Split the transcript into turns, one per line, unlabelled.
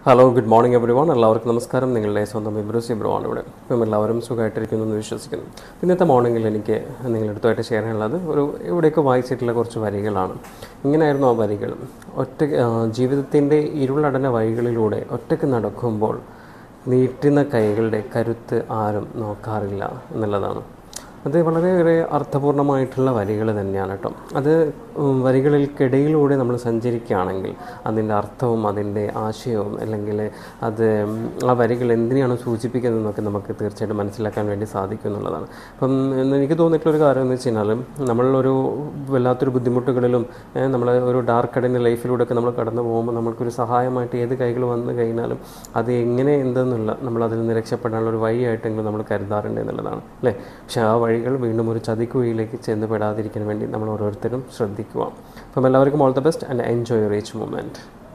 hello good morning everyone എല്ലാവർക്കും നമസ്കാരം നിങ്ങളുടെ സ്വന്തം ഇബ്രൂസ് ഇബ്രോ ആണ് ഇവിടെ ഇപ്പം എല്ലാവരും സുഖമായിട്ടിരിക്കുന്നു എന്ന് വിശ്വസിക്കുന്നു ഇന്നത്തെ മോർണിംഗിൽ എനിക്ക് നിങ്ങളടുത്തുമായിട്ട് ഷെയർ ചെയ്യാനുള്ളത് ഒരു ഇവിടെയൊക്കെ വായിച്ചിട്ടുള്ള കുറച്ച് വരികളാണ് ഇങ്ങനെയായിരുന്നു ആ വരികൾ ഒറ്റ ജീവിതത്തിൻ്റെ ഇരുളടന വഴികളിലൂടെ ഒറ്റയ്ക്ക് നടക്കുമ്പോൾ നീട്ടുന്ന കൈകളുടെ കരുത്ത് ആരും നോക്കാറില്ല എന്നുള്ളതാണ് അത് വളരെയേറെ അർത്ഥപൂർണമായിട്ടുള്ള വരികൾ തന്നെയാണ് കേട്ടോ അത് ഉം, വരികൾക്കിടയിലൂടെ നമ്മൾ സഞ്ചരിക്കുകയാണെങ്കിൽ അതിൻ്റെ അർത്ഥവും അതിൻ്റെ ആശയവും അല്ലെങ്കിൽ അത് ഉം, ആ വരികൾ എന്തിനെയാണ് സൂചിപ്പിക്കുന്നതെന്നൊക്കെ നമുക്ക് തീർച്ചയായിട്ടും മനസ്സിലാക്കാൻ വേണ്ടി സാധിക്കും എന്നുള്ളതാണ് അപ്പം എന്ന് എനിക്ക് തോന്നിയിട്ടുള്ളൊരു കാര്യം എന്ന് വെച്ച് കഴിഞ്ഞാൽ നമ്മളൊരു വല്ലാത്തൊരു ബുദ്ധിമുട്ടുകളിലും ഏഹ്, നമ്മൾ ഒരു ഡാർക്ക് അടഞ്ഞ ലൈഫിലൂടെ ഒക്കെ നമ്മൾ കടന്നു പോകുമ്പോൾ നമ്മൾക്കൊരു സഹായമായിട്ട് ഏത് കൈകൾ വന്നു കഴിഞ്ഞാലും അത് എങ്ങനെ എന്തെന്നുള്ള നമ്മൾ അതിൽ നിന്ന് രക്ഷപ്പെടാനുള്ള ഒരു വഴിയായിട്ടെങ്കിലും നമ്മൾ കരുതാറുണ്ട് എന്നുള്ളതാണ് അല്ലേ പക്ഷേ ആ വഴികൾ വീണ്ടും ഒരു ചതിക്കുഴിയിലേക്ക് ചെന്ന് പെടാതിരിക്കാൻ വേണ്ടി നമ്മൾ ഓരോരുത്തരും ശ്രദ്ധിക്കുക അപ്പം എല്ലാവർക്കും all the best and enjoy your each moment